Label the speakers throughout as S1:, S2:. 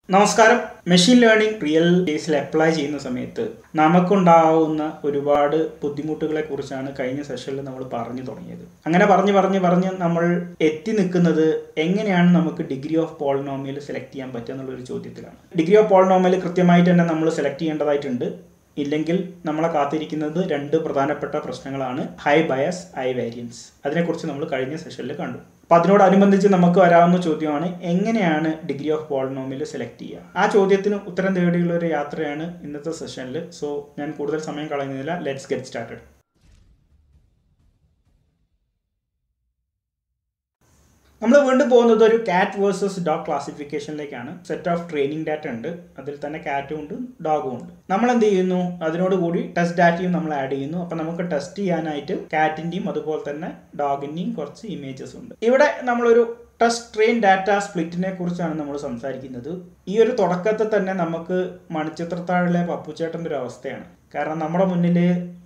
S1: നമസ്കാരം machine learning real കേസിൽ apply ചെയ്യുന്ന സമയത്ത് നമുക്കുണ്ടാവുന്ന ഒരുപാട് ബുദ്ധിമുട്ടുകളെ കുറിച്ചാണ് കഴിഞ്ഞ സെഷനിൽ നമ്മൾ പറഞ്ഞു തുടങ്ങിയത് അങ്ങനെ പറഞ്ഞ് പറഞ്ഞ് പറഞ്ഞ് നമ്മൾ എത്തി നിൽക്കുന്നത് എങ്ങനെയാണ് നമുക്ക് ഡിഗ്രി ഓഫ് പോളിനോമിയൽ സെലക്ട് ചെയ്യാൻ പറ്റുക എന്നുള്ളൊരു ചോദ്യത്തിലാണ് ഡിഗ്രി ഓഫ് പോളിനോമിയൽ കൃത്യമായിട്ട് തന്നെ നമ്മൾ സെലക്ട് ചെയ്യേണ്ടതായിട്ടുണ്ട് ഇല്ലെങ്കിൽ നമ്മളെ കാത്തിരിക്കുന്നത് രണ്ട് പ്രധാനപ്പെട്ട പ്രശ്നങ്ങളാണ് ഹൈ ബയസ് ഹൈ വേരിയൻസ് അതിനെക്കുറിച്ച് നമ്മൾ കഴിഞ്ഞ സെഷനിൽ കണ്ടു അപ്പോൾ അതിനോടനുബന്ധിച്ച് നമുക്ക് വരാവുന്ന ചോദ്യമാണ് എങ്ങനെയാണ് ഡിഗ്രി ഓഫ് പോളിനോമിൽ സെലക്ട് ചെയ്യുക ആ ചോദ്യത്തിന് ഉത്തരം തേടിയുള്ള ഒരു യാത്രയാണ് ഇന്നത്തെ സെഷനിൽ സോ ഞാൻ കൂടുതൽ സമയം കളയുന്നില്ല ലെറ്റ്സ് ഗെറ്റ് സ്റ്റാർട്ടഡ് നമ്മൾ വീണ്ടും പോകുന്നത് ഒരു കാറ്റ് വേഴ്സസ് ഡോഗ് ക്ലാസിഫിക്കേഷനിലേക്കാണ് സെറ്റ് ഓഫ് ട്രെയിനിങ് ഡാറ്റ ഉണ്ട് അതിൽ തന്നെ കാറ്റും ഉണ്ട് ഡോഗും ഉണ്ട് നമ്മൾ എന്ത് ചെയ്യുന്നു അതിനോട് കൂടി ടെസ്റ്റ് ഡാറ്റയും നമ്മൾ ആഡ് ചെയ്യുന്നു അപ്പം നമുക്ക് ടെസ്റ്റ് ചെയ്യാനായിട്ട് കാറ്റിൻ്റെയും അതുപോലെ തന്നെ ഡോഗിൻ്റെയും കുറച്ച് ഇമേജസ് ഉണ്ട് ഇവിടെ നമ്മളൊരു ടെസ്റ്റ് ട്രെയിൻ ഡാറ്റ സ്പ്ലിറ്റിനെ കുറിച്ചാണ് നമ്മൾ സംസാരിക്കുന്നത് ഈ ഒരു തുടക്കത്തിൽ തന്നെ നമുക്ക് മണിച്ചിത്രത്താഴിലെ പപ്പുച്ചേട്ടൻ്റെ ഒരു അവസ്ഥയാണ് കാരണം നമ്മുടെ മുന്നിൽ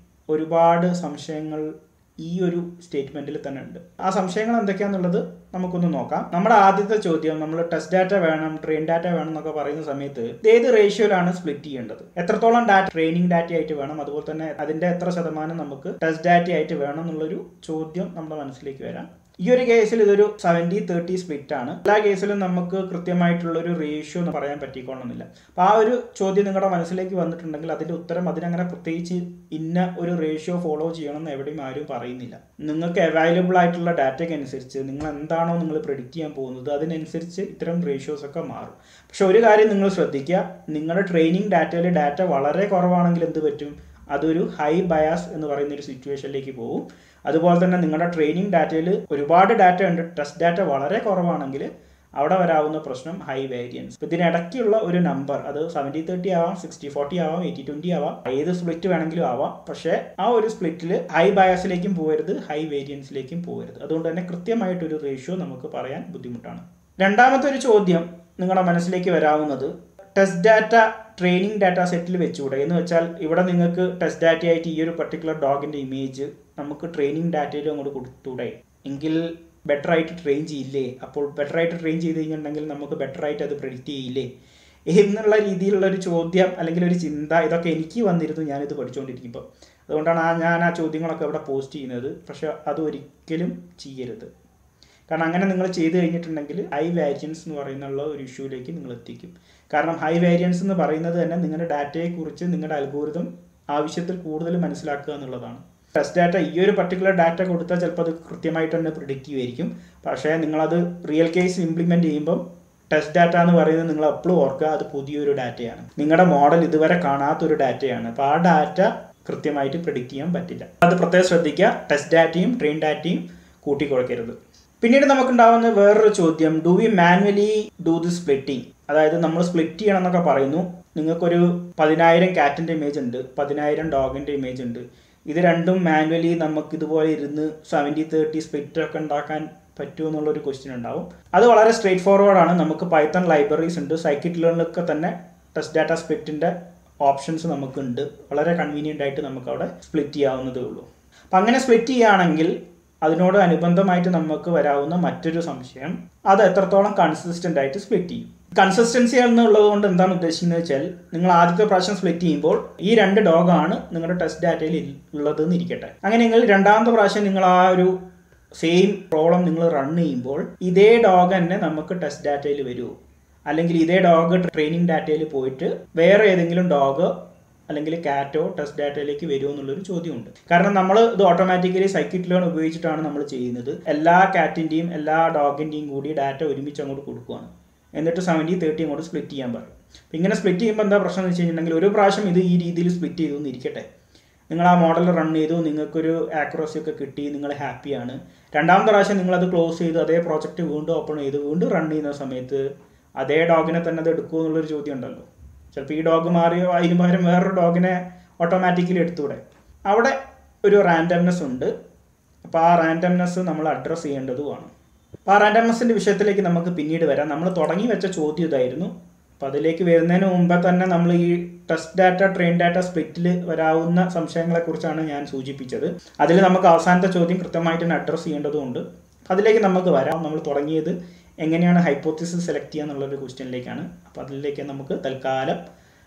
S1: ഒരുപാട് സംശയങ്ങൾ ഈ ഒരു സ്റ്റേറ്റ്മെന്റിൽ തന്നെ ഉണ്ട് ആ സംശയങ്ങൾ എന്തൊക്കെയാണെന്നുള്ളത് നമുക്കൊന്ന് നോക്കാം നമ്മുടെ ആദ്യത്തെ ചോദ്യം നമ്മൾ ടെസ്റ്റ് ഡാറ്റ വേണം ട്രെയിൻ ഡാറ്റ വേണം എന്നൊക്കെ പറയുന്ന സമയത്ത് ഇത് ഏത് റേഷ്യോയിലാണ് സ്പ്ലിറ്റ് ചെയ്യേണ്ടത് എത്രത്തോളം ഡാറ്റ ട്രെയിനിങ് ഡാറ്റ ആയിട്ട് വേണം അതുപോലെ തന്നെ അതിന്റെ എത്ര ശതമാനം നമുക്ക് ടെസ്റ്റ് ഡാറ്റ ആയിട്ട് വേണം എന്നുള്ളൊരു ചോദ്യം നമ്മുടെ മനസ്സിലേക്ക് വരാം ഈ ഒരു കേസിൽ ഇതൊരു സെവൻറ്റി തേർട്ടി സ്പ്ലിറ്റ് ആണ് എല്ലാ കേസിലും നമുക്ക് കൃത്യമായിട്ടുള്ള ഒരു റേഷ്യോ എന്ന് പറയാൻ പറ്റിക്കൊള്ളുന്നില്ല അപ്പോൾ ആ ഒരു ചോദ്യം നിങ്ങളുടെ മനസ്സിലേക്ക് വന്നിട്ടുണ്ടെങ്കിൽ അതിന്റെ ഉത്തരം അതിനങ്ങനെ പ്രത്യേകിച്ച് ഇന്ന ഒരു റേഷ്യോ ഫോളോ ചെയ്യണമെന്ന് എവിടെയും ആരും പറയുന്നില്ല നിങ്ങൾക്ക് അവൈലബിൾ ആയിട്ടുള്ള ഡാറ്റയ്ക്ക് അനുസരിച്ച് നിങ്ങൾ എന്താണോ നിങ്ങൾ പ്രെഡിക്റ്റ് ചെയ്യാൻ പോകുന്നത് അതിനനുസരിച്ച് ഇത്തരം റേഷ്യോസ് ഒക്കെ മാറും പക്ഷെ ഒരു കാര്യം നിങ്ങൾ ശ്രദ്ധിക്കുക നിങ്ങളുടെ ട്രെയിനിങ് ഡാറ്റയിൽ ഡാറ്റ വളരെ കുറവാണെങ്കിൽ എന്ത് പറ്റും അതൊരു ഹൈ ബയാസ് എന്ന് പറയുന്ന ഒരു സിറ്റുവേഷനിലേക്ക് പോകും അതുപോലെ തന്നെ നിങ്ങളുടെ ട്രെയിനിങ് ഡാറ്റയിൽ ഒരുപാട് ഡാറ്റ ഉണ്ട് ടെസ്റ്റ് ഡാറ്റ വളരെ കുറവാണെങ്കിൽ അവിടെ വരാവുന്ന പ്രശ്നം ഹൈ വേരിയൻസ് ഇതിനിടയ്ക്കുള്ള ഒരു നമ്പർ അത് സെവൻറ്റി തേർട്ടി ആവാം സിക്സ്റ്റി ഫോർട്ടി ആവാം എയ്റ്റി ട്വൻറ്റി ആവാം ഏത് സ്പ്ലിറ്റ് വേണമെങ്കിലും ആവാം പക്ഷേ ആ ഒരു സ്പ്ലിറ്റിൽ ഹൈ ബയാസിലേക്കും പോകരുത് ഹൈ വേരിയൻസിലേക്കും പോകരുത് അതുകൊണ്ട് തന്നെ കൃത്യമായിട്ടൊരു റേഷ്യോ നമുക്ക് പറയാൻ ബുദ്ധിമുട്ടാണ് രണ്ടാമത്തെ ഒരു ചോദ്യം നിങ്ങളുടെ മനസ്സിലേക്ക് വരാവുന്നത് ടെസ്റ്റ് ഡാറ്റ ട്രെയിനിങ് ഡാറ്റ സെറ്റിൽ വെച്ചുകൂടെ എന്ന് വെച്ചാൽ ഇവിടെ നിങ്ങൾക്ക് ടെസ്റ്റ് ഡാറ്റ ആയിട്ട് ഈ ഒരു പർട്ടിക്കുലർ ഡോഗിൻ്റെ ഇമേജ് നമുക്ക് ട്രെയിനിങ് ഡാറ്റയിലും അങ്ങോട്ട് കൊടുത്തൂടെ എങ്കിൽ ബെറ്റർ ആയിട്ട് ട്രെയിൻ ചെയ്യില്ലേ അപ്പോൾ ബെറ്റർ ആയിട്ട് ട്രെയിൻ ചെയ്ത് കഴിഞ്ഞിട്ടുണ്ടെങ്കിൽ നമുക്ക് ബെറ്റർ ആയിട്ട് അത് പ്രെഡിക്റ്റ് ചെയ്യില്ലേ എന്നുള്ള രീതിയിലുള്ള ഒരു ചോദ്യം അല്ലെങ്കിൽ ഒരു ചിന്ത ഇതൊക്കെ എനിക്ക് വന്നിരുന്നു ഞാനിത് പഠിച്ചുകൊണ്ടിരിക്കുമ്പോൾ അതുകൊണ്ടാണ് ആ ഞാൻ ആ ചോദ്യങ്ങളൊക്കെ ഇവിടെ പോസ്റ്റ് ചെയ്യുന്നത് പക്ഷെ അത് ഒരിക്കലും ചെയ്യരുത് കാരണം അങ്ങനെ നിങ്ങൾ ചെയ്ത് കഴിഞ്ഞിട്ടുണ്ടെങ്കിൽ ഹൈ വേരിയൻസ് എന്ന് പറയുന്നുള്ള ഒരു ഇഷ്യൂയിലേക്ക് നിങ്ങൾ എത്തിക്കും കാരണം ഹൈ വേരിയൻസ് എന്ന് പറയുന്നത് തന്നെ നിങ്ങളുടെ ഡാറ്റയെക്കുറിച്ച് നിങ്ങളുടെ അൽഗോരിതം ആവശ്യത്തിൽ കൂടുതൽ മനസ്സിലാക്കുക എന്നുള്ളതാണ് ടെസ്റ്റ് ഡാറ്റ ഈ ഒരു പർട്ടിക്കുലർ ഡാറ്റ കൊടുത്താൽ ചിലപ്പോൾ അത് കൃത്യമായിട്ട് തന്നെ പ്രിഡിക്റ്റ് ചെയ്യുമായിരിക്കും പക്ഷേ നിങ്ങളത് റിയൽ കേസ് ഇംപ്ലിമെൻറ്റ് ചെയ്യുമ്പം ടെസ്റ്റ് ഡാറ്റ എന്ന് പറയുന്നത് നിങ്ങൾ എപ്പോഴും ഓർക്കുക അത് പുതിയൊരു ഡാറ്റയാണ് നിങ്ങളുടെ മോഡൽ ഇതുവരെ കാണാത്തൊരു ഡാറ്റയാണ് അപ്പോൾ ആ ഡാറ്റ കൃത്യമായിട്ട് പ്രിഡിക്റ്റ് ചെയ്യാൻ പറ്റില്ല അത് പ്രത്യേകം ശ്രദ്ധിക്കുക ടെസ്റ്റ് ഡാറ്റയും ട്രെയിൻ ഡാറ്റയും കൂട്ടിക്കുഴക്കരുത് പിന്നീട് നമുക്കുണ്ടാവുന്ന വേറൊരു ചോദ്യം do we manually do the splitting അതായത് നമ്മൾ സ്പ്ലിറ്റ് ചെയ്യണം എന്നൊക്കെ പറയുന്നു നിങ്ങൾക്കൊരു പതിനായിരം കാറ്റിൻ്റെ ഇമേജ് ഉണ്ട് പതിനായിരം ഡോഗിൻ്റെ ഇമേജ് ഉണ്ട് ഇത് രണ്ടും മാനുവലി നമുക്ക് ഇതുപോലെ ഇരുന്ന് സെവൻറ്റി തേർട്ടി സ്പ്ലിറ്റ് ഒക്കെ ഉണ്ടാക്കാൻ പറ്റുമോ എന്നുള്ളൊരു ക്വസ്റ്റ്യൻ ഉണ്ടാവും അത് വളരെ സ്ട്രേറ്റ് ഫോർവേഡ് ആണ് നമുക്ക് പൈത്തൺ ലൈബ്രറീസ് ഉണ്ട് സൈക്കിറ്റ് ലേണിലൊക്കെ തന്നെ ടെസ്റ്റ് ഡാറ്റ സ്പ്ലിറ്റിൻ്റെ ഓപ്ഷൻസ് നമുക്കുണ്ട് വളരെ കൺവീനിയൻ്റ് ആയിട്ട് നമുക്ക് അവിടെ സ്പ്ലിറ്റ് ചെയ്യാവുന്നതേ ഉള്ളൂ അപ്പം അങ്ങനെ സ്പ്ലിറ്റ് ചെയ്യുകയാണെങ്കിൽ അതിനോട് അനുബന്ധമായിട്ട് നമുക്ക് വരാവുന്ന മറ്റൊരു സംശയം അത് എത്രത്തോളം കൺസിസ്റ്റൻ്റ് ആയിട്ട് സ്പ്ലിറ്റ് ചെയ്യും കൺസിസ്റ്റൻസി എന്നുള്ളത് കൊണ്ട് എന്താണ് ഉദ്ദേശിക്കുന്നത് വെച്ചാൽ നിങ്ങൾ ആദ്യത്തെ പ്രാവശ്യം സ്പ്ലിറ്റ് ചെയ്യുമ്പോൾ ഈ രണ്ട് ഡോഗാണ് നിങ്ങളുടെ ടെസ്റ്റ് ഡാറ്റയിൽ ഉള്ളത് എന്ന് ഇരിക്കട്ടെ അങ്ങനെയെങ്കിൽ രണ്ടാമത്തെ പ്രാവശ്യം നിങ്ങൾ ആ ഒരു സെയിം പ്രോബ്ലം നിങ്ങൾ റൺ ചെയ്യുമ്പോൾ ഇതേ ഡോഗ് തന്നെ നമുക്ക് ടെസ്റ്റ് ഡാറ്റയിൽ വരുമോ അല്ലെങ്കിൽ ഇതേ ഡോഗ് ട്രെയിനിങ് ഡാറ്റയിൽ പോയിട്ട് വേറെ ഏതെങ്കിലും ഡോഗ് അല്ലെങ്കിൽ കാറ്റോ ടെസ്റ്റ് ഡാറ്റയിലേക്ക് വരുമോ എന്നുള്ളൊരു ചോദ്യമുണ്ട് കാരണം നമ്മൾ ഇത് ഓട്ടോമാറ്റിക്കലി സൈക്കിറ്റ് ലേൺ ഉപയോഗിച്ചിട്ടാണ് നമ്മൾ ചെയ്യുന്നത് എല്ലാ കാറ്റിൻ്റെയും എല്ലാ ഡോഗിൻ്റെയും കൂടി ഡാറ്റ ഒരുമിച്ച് അങ്ങോട്ട് കൊടുക്കുകയാണ് എന്നിട്ട് സെവൻറ്റി തേർട്ടി അങ്ങോട്ട് സ്പ്ലിറ്റ് ചെയ്യാൻ പറയും അപ്പം ഇങ്ങനെ സ്പ്ലിറ്റ് ചെയ്യുമ്പോൾ എന്താ പ്രശ്നം എന്ന് വെച്ച് കഴിഞ്ഞിട്ടുണ്ടെങ്കിൽ ഒരു പ്രാവശ്യം ഇത് ഈ രീതിയിൽ സ്പ്ലിറ്റ് ചെയ്തു എന്നിരിക്കട്ടെ നിങ്ങൾ ആ മോഡൽ റൺ ചെയ്തു നിങ്ങൾക്കൊരു ആക്യുറസി ഒക്കെ കിട്ടി നിങ്ങൾ ഹാപ്പിയാണ് രണ്ടാമത്തെ പ്രാവശ്യം നിങ്ങളത് ക്ലോസ് ചെയ്തു അതേ പ്രോജക്റ്റ് വീണ്ടും ഓപ്പൺ ചെയ്ത് വീണ്ടും റൺ ചെയ്യുന്ന സമയത്ത് അതേ ഡോഗിനെ തന്നെ അത് എടുക്കുമോ എന്നുള്ളൊരു ചോദ്യം ഉണ്ടല്ലോ ചിലപ്പോൾ ഈ ഡോഗ് മാറിയോ അതിന് പകരം വേറൊരു ഡോഗിനെ ഓട്ടോമാറ്റിക്കലി എടുത്തൂടെ അവിടെ ഒരു റാൻഡംനെസ് ഉണ്ട് അപ്പോൾ ആ റാൻഡംനെസ് നമ്മൾ അഡ്രസ്സ് ചെയ്യേണ്ടതുമാണ് അപ്പോൾ ആ റാൻഡംനെസ്സിൻ്റെ വിഷയത്തിലേക്ക് നമുക്ക് പിന്നീട് വരാം നമ്മൾ തുടങ്ങി വെച്ച ചോദ്യം ഇതായിരുന്നു അപ്പോൾ അതിലേക്ക് വരുന്നതിന് മുമ്പേ തന്നെ നമ്മൾ ഈ ടെസ്റ്റ് ഡാറ്റ ട്രെയിൻ ഡാറ്റ സ്പ്ലിറ്റിൽ വരാവുന്ന സംശയങ്ങളെക്കുറിച്ചാണ് ഞാൻ സൂചിപ്പിച്ചത് അതിൽ നമുക്ക് അവസാനത്തെ ചോദ്യം കൃത്യമായിട്ട് തന്നെ അഡ്രസ്സ് ചെയ്യേണ്ടതുണ്ട് അതിലേക്ക് നമുക്ക് വരാം നമ്മൾ തുടങ്ങിയത് എങ്ങനെയാണ് ഹൈപ്പോത്തിസിസ് സെലക്ട് ചെയ്യുക എന്നുള്ളൊരു ക്വസ്റ്റ്യനിലേക്കാണ് അപ്പോൾ അതിലേക്ക് നമുക്ക് തൽക്കാലം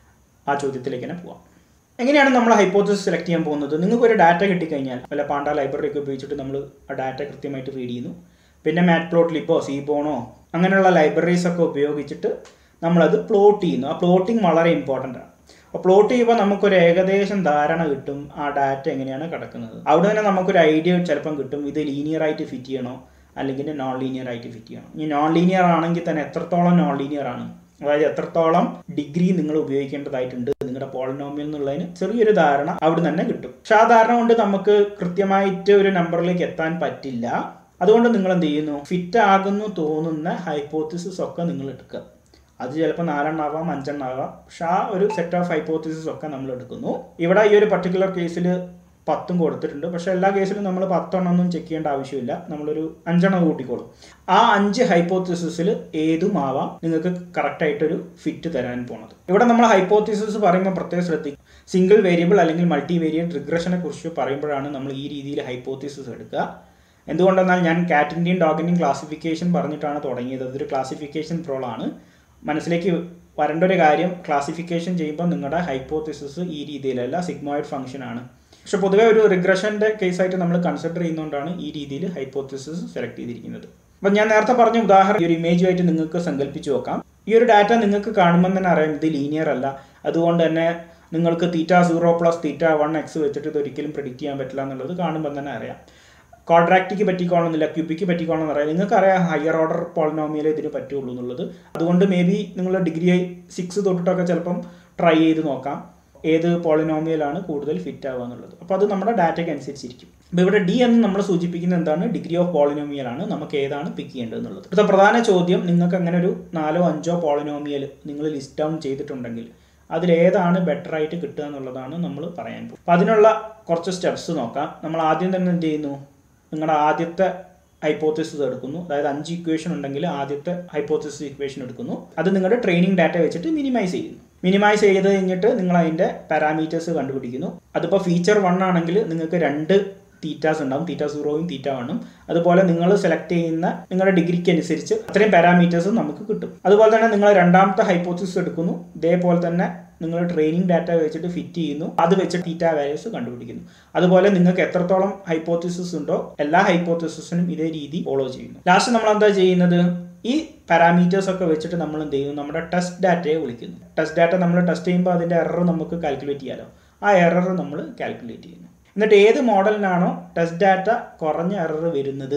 S1: ആ ചോദ്യത്തിലേക്ക് തന്നെ പോവാം എങ്ങനെയാണ് നമ്മൾ ഹൈപ്പോത്തിസിസ് സെലക്ട് ചെയ്യാൻ പോകുന്നത് നിങ്ങൾക്ക് ഒരു ഡാറ്റ കിട്ടിക്കഴിഞ്ഞാൽ വല്ല പാണ്ട ലൈബ്രറി ഒക്കെ ഉപയോഗിച്ചിട്ട് നമ്മൾ ആ ഡാറ്റ കൃത്യമായിട്ട് റീഡ് ചെയ്യുന്നു പിന്നെ മാറ്റ് പ്ലോട്ട് ലിപ്പോ സീബോണോ അങ്ങനെയുള്ള ലൈബ്രറീസ് ഒക്കെ ഉപയോഗിച്ചിട്ട് നമ്മളത് പ്ലോട്ട് ചെയ്യുന്നു ആ പ്ലോട്ടിങ് വളരെ ഇമ്പോർട്ടൻ്റ് ആണ് അപ്പോൾ പ്ലോട്ട് ചെയ്യുമ്പോൾ നമുക്കൊരു ഏകദേശം ധാരണ കിട്ടും ആ ഡാറ്റ എങ്ങനെയാണ് കിടക്കുന്നത് അവിടെ തന്നെ നമുക്കൊരു ഐഡിയ ചിലപ്പം കിട്ടും ഇത് ലീനിയർ ആയിട്ട് ഫിറ്റ് ചെയ്യണോ അല്ലെങ്കിൽ നോൺ ലീനിയർ ആയിട്ട് ഫിറ്റ് ചെയ്യണം ഈ നോൺ ലീനിയർ ആണെങ്കിൽ തന്നെ എത്രത്തോളം നോൺ ലീനിയർ ആണ് അതായത് എത്രത്തോളം ഡിഗ്രി നിങ്ങൾ ഉപയോഗിക്കേണ്ടതായിട്ടുണ്ട് നിങ്ങളുടെ പോളിനോമിയൽ എന്നുള്ളതിന് ചെറിയൊരു ധാരണ അവിടെ തന്നെ കിട്ടും പക്ഷെ ആ ധാരണ കൊണ്ട് നമുക്ക് കൃത്യമായിട്ട് ഒരു നമ്പറിലേക്ക് എത്താൻ പറ്റില്ല അതുകൊണ്ട് നിങ്ങൾ എന്ത് ചെയ്യുന്നു ഫിറ്റ് ആകുന്നു തോന്നുന്ന ഹൈപ്പോത്തിസിസ് ഒക്കെ നിങ്ങൾ എടുക്കുക അത് ചിലപ്പോൾ നാലെണ്ണാവാം അഞ്ചെണ്ണാവാം പക്ഷെ ആ ഒരു സെറ്റ് ഓഫ് ഹൈപ്പോത്തിസിസ് ഒക്കെ നമ്മൾ എടുക്കുന്നു ഇവിടെ ഈ ഒരു പർട്ടിക്കുലർ കേസിൽ പത്തും കൊടുത്തിട്ടുണ്ട് പക്ഷെ എല്ലാ കേസിലും നമ്മൾ പത്തെണ്ണം ഒന്നും ചെക്ക് ചെയ്യേണ്ട ആവശ്യമില്ല നമ്മളൊരു അഞ്ചെണ്ണം കൂട്ടിക്കോളും ആ അഞ്ച് ഹൈപ്പോത്തിസിസിൽ ഏതും ആവാം നിങ്ങൾക്ക് കറക്റ്റ് ആയിട്ടൊരു ഫിറ്റ് തരാൻ പോണത് ഇവിടെ നമ്മൾ ഹൈപ്പോത്തിസിസ് പറയുമ്പോൾ പ്രത്യേകം ശ്രദ്ധിക്കും സിംഗിൾ വേരിയബിൾ അല്ലെങ്കിൽ മൾട്ടി വേരിയന്റ് റിഗ്രഷനെ കുറിച്ച് പറയുമ്പോഴാണ് നമ്മൾ ഈ രീതിയിൽ ഹൈപ്പോത്തിസിസ് എടുക്കുക എന്തുകൊണ്ടെന്നാൽ ഞാൻ കാറ്റിൻ്റെയും ഡോഗിൻ്റെയും ക്ലാസിഫിക്കേഷൻ പറഞ്ഞിട്ടാണ് തുടങ്ങിയത് അതൊരു ക്ലാസിഫിക്കേഷൻ പ്രോളാണ് മനസ്സിലേക്ക് വരേണ്ട ഒരു കാര്യം ക്ലാസിഫിക്കേഷൻ ചെയ്യുമ്പോൾ നിങ്ങളുടെ ഹൈപ്പോത്തിസിസ് ഈ രീതിയിലല്ല സിഗ്മോയിഡ് ഫംഗ്ഷൻ ആണ് പക്ഷെ പൊതുവേ ഒരു റിഗ്രഷൻ്റെ കേസായിട്ട് നമ്മൾ കൺസിഡർ ചെയ്യുന്നതുകൊണ്ടാണ് ഈ രീതിയിൽ ഹൈപ്പോത്തിസിസ് സെലക്ട് ചെയ്തിരിക്കുന്നത് അപ്പം ഞാൻ നേരത്തെ പറഞ്ഞ ഉദാഹരണം ഈ ഒരു ഇമേജുമായിട്ട് നിങ്ങൾക്ക് സങ്കല്പിച്ച് നോക്കാം ഈ ഒരു ഡാറ്റ നിങ്ങൾക്ക് കാണുമ്പോൾ തന്നെ അറിയാം ഇത് ലീനിയർ അല്ല അതുകൊണ്ട് തന്നെ നിങ്ങൾക്ക് theta zero plus theta one x വെച്ചിട്ട് ഇത് ഒരിക്കലും പ്രിഡിക്റ്റ് ചെയ്യാൻ പറ്റില്ല എന്നുള്ളത് കാണുമ്പോൾ തന്നെ അറിയാം ക്വാഡ്രാക്റ്റിക്ക് പറ്റിക്കോണമെന്നില്ല ക്യൂബിക്ക് പറ്റിക്കോണമെന്ന് അറിയാം നിങ്ങൾക്കറിയാം ഹയർ ഓർഡർ പോളിനോമിയൽ ഇതിന് പറ്റുള്ളൂ എന്നുള്ളത് അതുകൊണ്ട് മേ ബി നിങ്ങൾ ഡിഗ്രി സിക്സ് തൊട്ടിട്ടൊക്കെ ചിലപ്പം ട്രൈ ചെയ്ത് നോക്കാം ഏത് പോളിനോമിയലാണ് കൂടുതൽ ഫിറ്റ് ആവുക എന്നുള്ളത് അപ്പോൾ അത് നമ്മുടെ ഡാറ്റയ്ക്ക് അനുസരിച്ചിരിക്കും അപ്പോൾ ഇവിടെ ഡി എന്ന് നമ്മൾ സൂചിപ്പിക്കുന്ന എന്താണ് ഡിഗ്രി ഓഫ് പോളിനോമിയൽ ആണ് നമുക്ക് ഏതാണ് പിക്ക് ചെയ്യേണ്ടത് എന്നുള്ളത് ഇപ്പോഴത്തെ പ്രധാന ചോദ്യം നിങ്ങൾക്ക് അങ്ങനെ ഒരു നാലോ അഞ്ചോ പോളിനോമിയൽ നിങ്ങൾ ലിസ്റ്റ് ഡൗൺ ചെയ്തിട്ടുണ്ടെങ്കിൽ അതിലേതാണ് ബെറ്റർ ആയിട്ട് കിട്ടുക എന്നുള്ളതാണ് നമ്മൾ പറയാൻ പോകും അപ്പോൾ അതിനുള്ള കുറച്ച് സ്റ്റെപ്സ് നോക്കാം നമ്മൾ ആദ്യം തന്നെ എന്ത് ചെയ്യുന്നു നിങ്ങളുടെ ആദ്യത്തെ ഹൈപ്പോത്തിസിസ് എടുക്കുന്നു അതായത് അഞ്ച് ഇക്വേഷൻ ഉണ്ടെങ്കിൽ ആദ്യത്തെ ഹൈപ്പോത്തിസിസ് ഇക്വേഷൻ എടുക്കുന്നു അത് നിങ്ങളുടെ ട്രെയിനിങ് ഡാറ്റ വെച്ചിട്ട് മിനിമൈസ് ചെയ്യുന്നു മിനിമൈസ് ചെയ്ത് കഴിഞ്ഞിട്ട് നിങ്ങൾ അതിൻ്റെ പാരാമീറ്റേഴ്സ് കണ്ടുപിടിക്കുന്നു അതിപ്പോൾ ഫീച്ചർ വൺ ആണെങ്കിൽ നിങ്ങൾക്ക് രണ്ട് തീറ്റാസ് ഉണ്ടാവും തീറ്റ സീറോയും തീറ്റ വണ്ണും അതുപോലെ നിങ്ങൾ സെലക്ട് ചെയ്യുന്ന നിങ്ങളുടെ ഡിഗ്രിക്ക് അനുസരിച്ച് അത്രയും പാരാമീറ്റേഴ്സും നമുക്ക് കിട്ടും അതുപോലെ തന്നെ നിങ്ങൾ രണ്ടാമത്തെ ഹൈപ്പോത്തിസിസ് എടുക്കുന്നു ഇതേപോലെ തന്നെ നിങ്ങൾ ട്രെയിനിങ് ഡാറ്റ വെച്ചിട്ട് ഫിറ്റ് ചെയ്യുന്നു അത് വെച്ച് തീറ്റ വാല്യൂസ് കണ്ടുപിടിക്കുന്നു അതുപോലെ നിങ്ങൾക്ക് എത്രത്തോളം ഹൈപ്പോത്തിസിസ് ഉണ്ടോ എല്ലാ ഹൈപ്പോത്തിസിസിനും ഇതേ രീതി ഫോളോ ചെയ്യുന്നു ലാസ്റ്റ് നമ്മൾ എന്താ ചെയ്യുന്നത് ഈ പാരാമീറ്റേഴ്സ് ഒക്കെ വെച്ചിട്ട് നമ്മൾ എന്ത് ചെയ്യുന്നു നമ്മുടെ ടെസ്റ്റ് ഡാറ്റയെ വിളിക്കുന്നു ടെസ്റ്റ് ഡാറ്റ നമ്മൾ ടെസ്റ്റ് ചെയ്യുമ്പോൾ അതിൻ്റെ എറർ നമുക്ക് കാൽക്കുലേറ്റ് ചെയ്യാലോ ആ എറർ നമ്മൾ കാൽക്കുലേറ്റ് ചെയ്യുന്നു എന്നിട്ട് ഏത് മോഡലിനാണോ ടെസ്റ്റ് ഡാറ്റ കുറഞ്ഞ എറർ വരുന്നത്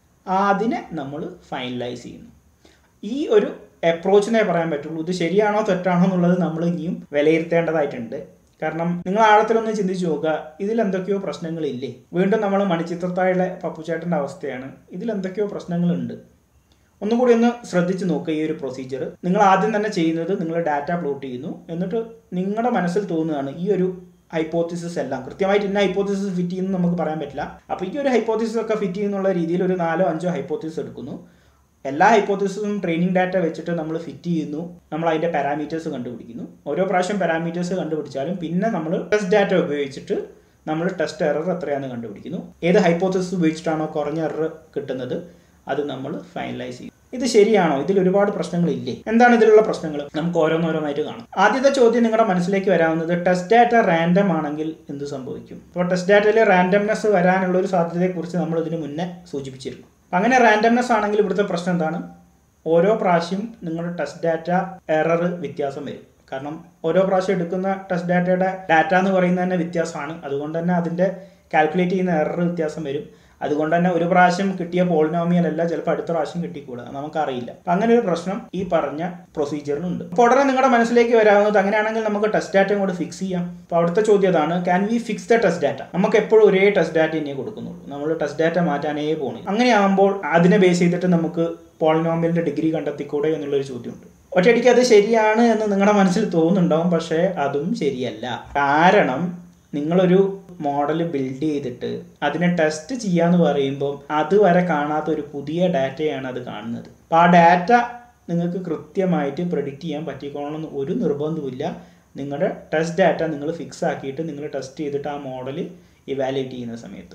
S1: അതിനെ നമ്മൾ ഫൈനലൈസ് ചെയ്യുന്നു ഈ ഒരു അപ്രോച്ചിനെ പറയാൻ പറ്റുള്ളൂ ഇത് ശരിയാണോ തെറ്റാണോ എന്നുള്ളത് നമ്മൾ ഇനിയും വിലയിരുത്തേണ്ടതായിട്ടുണ്ട് കാരണം നിങ്ങൾ ആഴത്തിലൊന്ന് ചിന്തിച്ചു നോക്കുക ഇതിൽ എന്തൊക്കെയോ പ്രശ്നങ്ങളില്ലേ വീണ്ടും നമ്മൾ മണിച്ചിത്രത്താഴെ പപ്പുചേട്ടൻ്റെ അവസ്ഥയാണ് ഇതിൽ എന്തൊക്കെയോ പ്രശ്നങ്ങളുണ്ട് ഒന്നുകൂടി ഒന്ന് ശ്രദ്ധിച്ച് നോക്കുക ഈ ഒരു പ്രൊസീജിയർ നിങ്ങൾ ആദ്യം തന്നെ ചെയ്യുന്നത് നിങ്ങൾ ഡാറ്റ പ്ലോട്ട് ചെയ്യുന്നു എന്നിട്ട് നിങ്ങളുടെ മനസ്സിൽ തോന്നുകയാണ് ഈ ഒരു ഹൈപ്പോത്തിസിസ് എല്ലാം കൃത്യമായിട്ട് ഇന്ന ഹൈപ്പോത്തിസിസ് ഫിറ്റ് ചെയ്യുന്നു നമുക്ക് പറയാൻ പറ്റില്ല അപ്പോൾ ഈ ഒരു ഹൈപ്പോത്തിസിസ് ഒക്കെ ഫിറ്റ് ചെയ്യുന്നുള്ള രീതിയിൽ ഒരു നാലോ അഞ്ചോ ഹൈപ്പോത്തിസിസ് എടുക്കുന്നു എല്ലാ ഹൈപ്പോത്തിസിസും ട്രെയിനിങ് ഡാറ്റ വെച്ചിട്ട് നമ്മൾ ഫിറ്റ് ചെയ്യുന്നു നമ്മൾ അതിൻ്റെ പാരാമീറ്റേഴ്സ് കണ്ടുപിടിക്കുന്നു ഓരോ പ്രാവശ്യം പാരാമീറ്റേഴ്സ് കണ്ടുപിടിച്ചാലും പിന്നെ നമ്മൾ ടെസ്റ്റ് ഡാറ്റ ഉപയോഗിച്ചിട്ട് നമ്മൾ ടെസ്റ്റ് എറർ എത്രയാണെന്ന് കണ്ടുപിടിക്കുന്നു ഏത് ഹൈപ്പോത്തിസിസ് ഉപയോഗിച്ചിട്ടാണോ കുറഞ്ഞ എറർ കിട്ടുന്നത് അത് നമ്മൾ ഫൈനലൈസ് ചെയ്യും ഇത് ശരിയാണോ ഇതിൽ ഒരുപാട് പ്രശ്നങ്ങളില്ലേ എന്താണ് ഇതിലുള്ള പ്രശ്നങ്ങൾ നമുക്ക് ഓരോന്നോരോന്നായിട്ട് കാണാം ആദ്യത്തെ ചോദ്യം നിങ്ങളുടെ മനസ്സിലേക്ക് വരാവുന്നത് ടെസ്റ്റ് ഡാറ്റ റാൻഡം ആണെങ്കിൽ എന്ത് സംഭവിക്കും അപ്പോൾ ടെസ്റ്റ് ഡാറ്റയിൽ റാൻഡംനെസ് വരാനുള്ള ഒരു സാധ്യതയെക്കുറിച്ച് നമ്മൾ ഇതിന് മുന്നേ സൂചിപ്പിച്ചിരുന്നു അങ്ങനെ റാൻഡംനെസ് ആണെങ്കിൽ ഇവിടുത്തെ പ്രശ്നം എന്താണ് ഓരോ പ്രാവശ്യം നിങ്ങളുടെ ടെസ്റ്റ് ഡാറ്റ എറർ വ്യത്യാസം വരും കാരണം ഓരോ പ്രാവശ്യം എടുക്കുന്ന ടെസ്റ്റ് ഡാറ്റയുടെ ഡാറ്റ എന്ന് പറയുന്നത് തന്നെ വ്യത്യാസമാണ് അതുകൊണ്ട് തന്നെ അതിൻ്റെ കാൽക്കുലേറ്റ് ചെയ്യുന്ന എറർ വ്യത്യാസം വരും അതുകൊണ്ട് തന്നെ ഒരു പ്രാവശ്യം കിട്ടിയ പോളിനോമിയൽ അല്ല ചിലപ്പോൾ അടുത്ത പ്രാവശ്യം കിട്ടിക്കൂടാ നമുക്കറിയില്ല അപ്പം അങ്ങനെ ഒരു പ്രശ്നം ഈ പറഞ്ഞ പ്രൊസീജിയറിനുണ്ട് അപ്പോൾ ഉടനെ നിങ്ങളുടെ മനസ്സിലേക്ക് വരാവുന്നത് അങ്ങനെയാണെങ്കിൽ നമുക്ക് ടെസ്റ്റ് ഡാറ്റ കൂടെ ഫിക്സ് ചെയ്യാം അപ്പോൾ അവിടുത്തെ ചോദ്യം അതാണ് can we fix the test data നമുക്ക് എപ്പോഴും ഒരേ ടെസ്റ്റ് ഡാറ്റ തന്നെ കൊടുക്കുന്നുള്ളൂ നമ്മൾ ടെസ്റ്റ് ഡാറ്റ മാറ്റാനേ പോകണം അങ്ങനെയാകുമ്പോൾ അതിനെ ബേസ് ചെയ്തിട്ട് നമുക്ക് പോളിനോമിയലിന്റെ ഡിഗ്രി കണ്ടെത്തിക്കൂടെ എന്നുള്ളൊരു ചോദ്യമുണ്ട് ഒറ്റയടിക്ക് അത് ശരിയാണ് എന്ന് നിങ്ങളുടെ മനസ്സിൽ തോന്നുന്നുണ്ടാവും പക്ഷേ അതും ശരിയല്ല കാരണം നിങ്ങളൊരു മോഡൽ ബിൽഡ് ചെയ്തിട്ട് അതിനെ ടെസ്റ്റ് ചെയ്യാന്ന് പറയുമ്പോൾ അതുവരെ കാണാത്ത ഒരു പുതിയ ഡാറ്റയാണ് അത് കാണുന്നത് അപ്പോൾ ആ ഡാറ്റ നിങ്ങൾക്ക് കൃത്യമായിട്ട് പ്രഡിക്റ്റ് ചെയ്യാൻ പറ്റിക്കോളണമെന്ന് ഒരു നിർബന്ധവുമില്ല നിങ്ങളുടെ ടെസ്റ്റ് ഡാറ്റ നിങ്ങൾ ഫിക്സ് ആക്കിയിട്ട് നിങ്ങൾ ടെസ്റ്റ് ചെയ്തിട്ട് ആ മോഡൽ ഇവാലുവേറ്റ് ചെയ്യുന്ന സമയത്ത്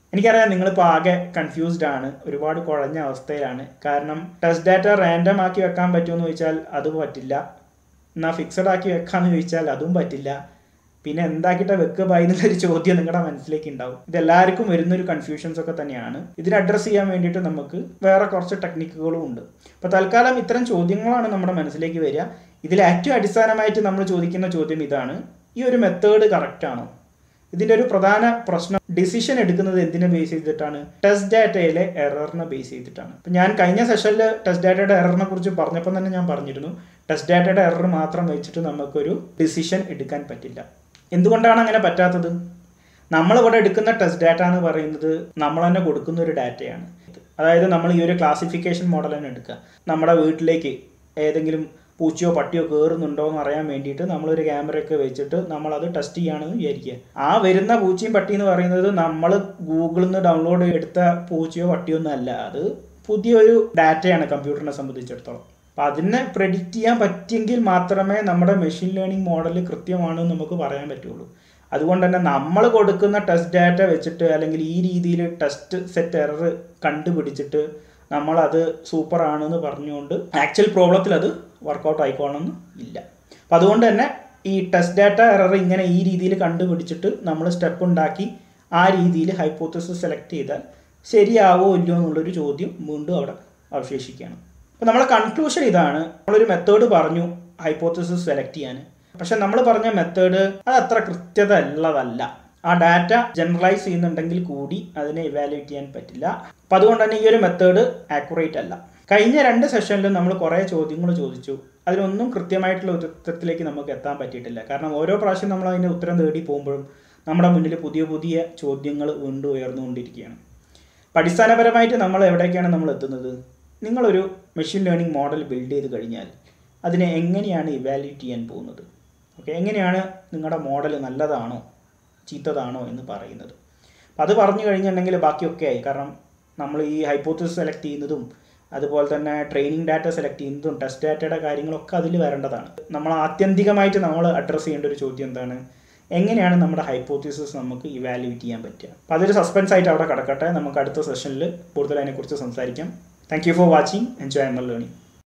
S1: എനിക്കറിയാം നിങ്ങളിപ്പോൾ ആകെ കൺഫ്യൂസ്ഡ് ആണ് ഒരുപാട് കുഴഞ്ഞ അവസ്ഥയിലാണ് കാരണം ടെസ്റ്റ് ഡാറ്റ റാൻഡം ആക്കി വെക്കാൻ പറ്റുമെന്ന് ചോദിച്ചാൽ അത് പറ്റില്ല എന്നാൽ ഫിക്സഡ് ആക്കി വെക്കാമെന്ന് ചോദിച്ചാൽ അതും പറ്റില്ല പിന്നെ എന്താക്കിയിട്ട് വെക്കുക ബൈ എന്നുള്ളൊരു ചോദ്യം നിങ്ങളുടെ മനസ്സിലേക്ക് ഉണ്ടാവും ഇതെല്ലാവർക്കും വരുന്നൊരു കൺഫ്യൂഷൻസ് ഒക്കെ തന്നെയാണ് ഇതിനെ അഡ്രസ്സ് ചെയ്യാൻ വേണ്ടിയിട്ട് നമുക്ക് വേറെ കുറച്ച് ടെക്നിക്കുകളും ഉണ്ട് അപ്പോൾ തൽക്കാലം ഇത്തരം ചോദ്യങ്ങളാണ് നമ്മുടെ മനസ്സിലേക്ക് വരിക ഇതിൽ ഏറ്റവും അടിസ്ഥാനമായിട്ട് നമ്മൾ ചോദിക്കുന്ന ചോദ്യം ഇതാണ് ഈ ഒരു മെത്തേഡ് കറക്റ്റ് ആണോ ഇതിൻ്റെ ഒരു പ്രധാന പ്രശ്നം ഡിസിഷൻ എടുക്കുന്നത് എന്തിനെ ബേസ് ചെയ്തിട്ടാണ് ടെസ്റ്റ് ഡാറ്റയിലെ എററിനെ ബേസ് ചെയ്തിട്ടാണ് അപ്പം ഞാൻ കഴിഞ്ഞ സെഷനിൽ ടെസ്റ്റ് ഡാറ്റയുടെ എററിനെ കുറിച്ച് പറഞ്ഞപ്പോൾ തന്നെ ഞാൻ പറഞ്ഞിരുന്നു ടെസ്റ്റ് ഡാറ്റയുടെ എറർ മാത്രം വെച്ചിട്ട് നമുക്കൊരു ഡിസിഷൻ എടുക്കാൻ പറ്റില്ല എന്തുകൊണ്ടാണ് അങ്ങനെ പറ്റാത്തത് നമ്മളിവിടെ എടുക്കുന്ന ടെസ്റ്റ് ഡാറ്റ എന്ന് പറയുന്നത് നമ്മൾ തന്നെ കൊടുക്കുന്ന ഒരു ഡാറ്റയാണ് അതായത് നമ്മൾ ഈ ഒരു ക്ലാസിഫിക്കേഷൻ മോഡൽ തന്നെ എടുക്കുക നമ്മുടെ വീട്ടിലേക്ക് ഏതെങ്കിലും പൂച്ചയോ പട്ടിയോ കയറുന്നുണ്ടോ എന്ന് അറിയാൻ വേണ്ടിയിട്ട് നമ്മളൊരു ക്യാമറയൊക്കെ വെച്ചിട്ട് നമ്മളത് ടെസ്റ്റ് ചെയ്യുകയാണെന്ന് വിചാരിക്കുക ആ വരുന്ന പൂച്ചയും പട്ടി എന്ന് പറയുന്നത് നമ്മൾ ഗൂഗിളിൽ നിന്ന് ഡൗൺലോഡ് എടുത്ത പൂച്ചയോ പട്ടിയോ ഒന്നും അല്ല അത് പുതിയൊരു ഡാറ്റയാണ് കമ്പ്യൂട്ടറിനെ സംബന്ധിച്ചിടത്തോളം അപ്പം അതിനെ പ്രെഡിക്റ്റ് ചെയ്യാൻ പറ്റിയെങ്കിൽ മാത്രമേ നമ്മുടെ മെഷീൻ ലേണിംഗ് മോഡൽ കൃത്യമാണെന്ന് നമുക്ക് പറയാൻ പറ്റുള്ളൂ അതുകൊണ്ട് തന്നെ നമ്മൾ കൊടുക്കുന്ന ടെസ്റ്റ് ഡാറ്റ വെച്ചിട്ട് അല്ലെങ്കിൽ ഈ രീതിയിൽ ടെസ്റ്റ് സെറ്റ് എറർ കണ്ടുപിടിച്ചിട്ട് നമ്മളത് സൂപ്പർ ആണെന്ന് പറഞ്ഞുകൊണ്ട് ആക്ച്വൽ പ്രോബ്ലത്തിൽ അത് വർക്കൗട്ട് ആയിക്കോളണമെന്ന് ഇല്ല അപ്പം അതുകൊണ്ട് തന്നെ ഈ ടെസ്റ്റ് ഡാറ്റ എറർ ഇങ്ങനെ ഈ രീതിയിൽ കണ്ടുപിടിച്ചിട്ട് നമ്മൾ സ്റ്റെപ്പ് ഉണ്ടാക്കി ആ രീതിയിൽ ഹൈപ്പോത്തസിസ് സെലക്ട് ചെയ്താൽ ശരിയാവോ ഇല്ലയോ എന്നുള്ളൊരു ചോദ്യം വീണ്ടും അവിടെ അവശേഷിക്കുകയാണ് അപ്പോൾ നമ്മളെ കൺക്ലൂഷൻ ഇതാണ് നമ്മളൊരു മെത്തേഡ് പറഞ്ഞു ഹൈപ്പോത്തസിസ് സെലക്ട് ചെയ്യാൻ പക്ഷെ നമ്മൾ പറഞ്ഞ മെത്തേഡ് അത് അത്ര കൃത്യത ഉള്ളതല്ല ആ ഡാറ്റ ജനറലൈസ് ചെയ്യുന്നുണ്ടെങ്കിൽ കൂടി അതിനെ ഇവാലുവേറ്റ് ചെയ്യാൻ പറ്റില്ല അപ്പം അതുകൊണ്ട് തന്നെ ഈ ഒരു മെത്തേഡ് ആക്യുറേറ്റ് അല്ല കഴിഞ്ഞ രണ്ട് സെഷനിലും നമ്മൾ കുറേ ചോദ്യങ്ങൾ ചോദിച്ചു അതിനൊന്നും കൃത്യമായിട്ടുള്ള ഉത്തരത്തിലേക്ക് നമുക്ക് എത്താൻ പറ്റിയിട്ടില്ല കാരണം ഓരോ പ്രാവശ്യം നമ്മൾ അതിൻ്റെ ഉത്തരം തേടി പോകുമ്പോഴും നമ്മുടെ മുന്നിൽ പുതിയ പുതിയ ചോദ്യങ്ങൾ വീണ്ടും ഉയർന്നുകൊണ്ടിരിക്കുകയാണ് അപ്പം അടിസ്ഥാനപരമായിട്ട് നമ്മൾ എവിടേക്കാണ് നമ്മൾ എത്തുന്നത് നിങ്ങളൊരു മെഷീൻ ലേണിംഗ് മോഡൽ ബിൽഡ് ചെയ്ത് കഴിഞ്ഞാൽ അതിനെ എങ്ങനെയാണ് ഇവാലുവേറ്റ് ചെയ്യാൻ പോകുന്നത് ഓക്കെ എങ്ങനെയാണ് നിങ്ങളുടെ മോഡൽ നല്ലതാണോ ചീത്തതാണോ എന്ന് പറയുന്നത് അപ്പം അത് പറഞ്ഞു കഴിഞ്ഞിട്ടുണ്ടെങ്കിൽ ബാക്കിയൊക്കെ ആയി കാരണം നമ്മൾ ഈ ഹൈപ്പോത്തിസ് സെലക്ട് ചെയ്യുന്നതും അതുപോലെ തന്നെ ട്രെയിനിങ് ഡാറ്റ സെലക്ട് ചെയ്യുന്നതും ടെസ്റ്റ് ഡാറ്റയുടെ കാര്യങ്ങളൊക്കെ അതിൽ വരേണ്ടതാണ് നമ്മൾ ആത്യന്തികമായിട്ട് നമ്മൾ അഡ്രസ്സ് ചെയ്യേണ്ട ഒരു ചോദ്യം എന്താണ് എങ്ങനെയാണ് നമ്മുടെ ഹൈപ്പോത്തിസിസ് നമുക്ക് ഇവാലുവേറ്റ് ചെയ്യാൻ പറ്റുക അപ്പോൾ അതൊരു സസ്പെൻസ് ആയിട്ട് അവിടെ കിടക്കട്ടെ നമുക്ക് അടുത്ത സെഷനിൽ കൂടുതൽ അതിനെക്കുറിച്ച് സംസാരിക്കാം thank you for watching enjoy M learning